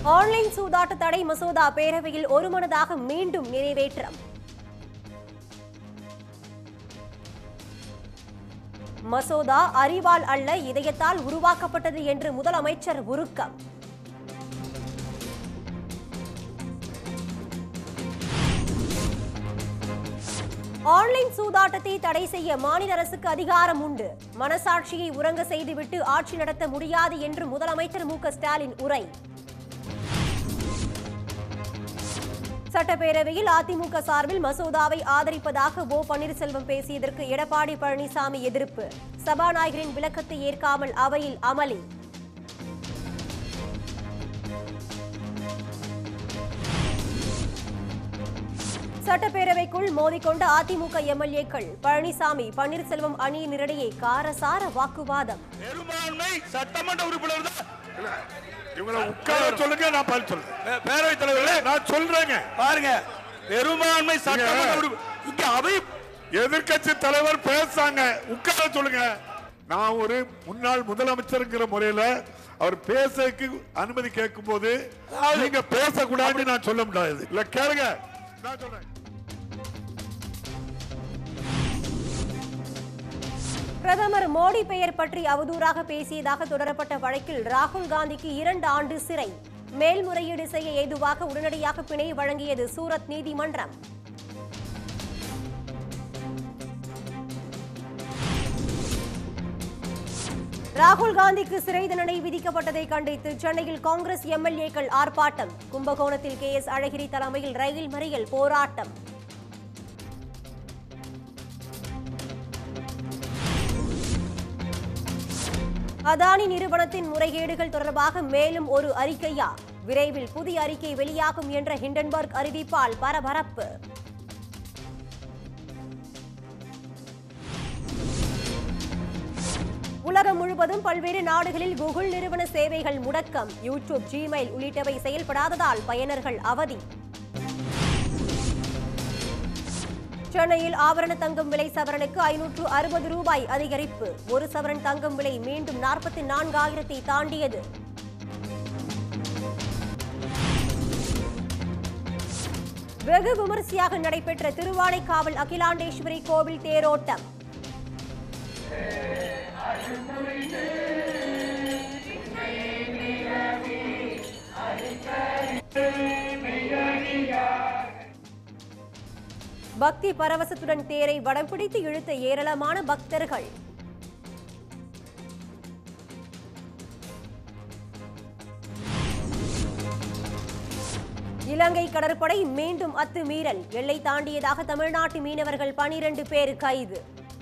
online சூதாட்ட தடை மசோதா பேரவையில் ஒருமனதாக மீண்டும் நிறைவேற்றம் மசோதா அறிவால் அல்ல இதயத்தால் உருவாக்கப்பட்டது என்று முதலமைச்சர் உருக்கம் ஆன்லைன் சூதாட்டத்தை தடை செய்ய மாநில அரசுக்கு அதிகாரம் உண்டு மனசாட்சியை உறங்க செய்துவிட்டு ஆட்சி நடத்த முடியாது என்று முதலமைச்சர் மு க ஸ்டாலின் உரை சட்டப்பேரவையில் அதிமுக சார்பில் மசோதாவை ஆதரிப்பதாக ஓ பன்னீர்செல்வம் பேசியதற்கு எடப்பாடி பழனிசாமி எதிர்ப்பு சபாநாயகரின் விளக்கத்தை ஏற்காமல் அவையில் அமளி சட்டப்பேரவைக்குள் மோதிக்கொண்ட அதிமுக எம்எல்ஏக்கள் பழனிசாமி பன்னீர்செல்வம் அணியினரிடையே காரசார வாக்குவாதம் பெரும்பான்மை சட்டமன்ற உறுப்பினர் தான் இல்ல, இவங்களை உட்கார சொல்லுங்க நான் பதில் சொல்றேன் பே- பேரவைத் தலைவர்களே நான் சொல்றேங்க பாருங்க பெரும்பான்மை சட்டமன்ற உறுப்பினர் இங்க அவை எதிர்க்கட்சி தலைவர் பேசாங்க உட்கார சொல்லுங்க நான் ஒரு முன்னாள் முதலமைச்சருங்கிற முறையில அவர் பேசக்கு அனுமதி கேட்கும் போது நீங்க பேசக்கூடாதுன்னு நான் சொல்ல முடியாது இல்ல கேளுங்க நான் சொல்றேன் பிரதமர் மோடி பெயர் பற்றி அவதூறாக பேசியதாக தொடரப்பட்ட வழக்கில் ராகுல் காந்திக்கு இரண்டு ஆண்டு சிறை மேல்முறையீடு செய்ய ஏதுவாக உடனடியாக பிணை வழங்கியது சூரத் நீதிமன்றம் ராகுல் காந்திக்கு சிறை தண்டனை விதிக்கப்பட்டதை கண்டித்து சென்னையில் காங்கிரஸ் எம்எல்ஏக்கள் ஆர்ப்பாட்டம் கும்பகோணத்தில் கே எஸ் அழகிரி தலைமையில் ரயில் மறியல் போராட்டம் அதானி நிறுவனத்தின் முறைகேடுகள் தொடர்பாக மேலும் ஒரு அறிக்கையா விரைவில் புதிய அறிக்கை வெளியாகும் என்ற ஹிண்டன்பர்க் அறிவிப்பால் பரபரப்பு உலகம் முழுவதும் பல்வேறு நாடுகளில் கூகுள் நிறுவன சேவைகள் முடக்கம் யூடியூப் ஜிமெயில் உள்ளிட்டவை செயல்படாததால் பயனர்கள் அவதி சென்னையில் ஆபரண தங்கம் விலை சவரனுக்கு ஐநூற்று அறுபது ரூபாய் அதிகரிப்பு ஒரு சவரன் தங்கம் விலை மீண்டும் நாற்பத்தி நான்காயிரத்தை தாண்டியது வெகு விமரிசையாக நடைபெற்ற திருவானைக்காவல் அகிலாண்டேஸ்வரி கோவில் தேரோட்டம் பக்தி பரவசத்துடன் தேரை வடம் பிடித்து இழுத்த ஏராளமான பக்தர்கள் இலங்கை கடற்படை மீண்டும் அத்துமீறல் எல்லை தாண்டியதாக தமிழ்நாட்டு மீனவர்கள் பனிரெண்டு பேர் கைது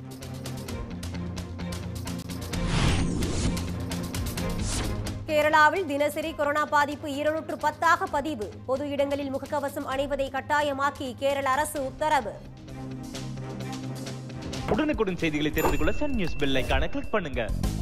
கேரளாவில் தினசரி கொரோனா பாதிப்பு இருநூற்று பத்தாக பதிவு பொது இடங்களில் முகக்கவசம் அணிவதை கட்டாயமாக்கி கேரள அரசு உத்தரவு உடனுக்குடன் செய்திகளை தெரிந்து கொள்ள சன் நியூஸ் பெல் ஐகானை கிளிக் பண்ணுங்க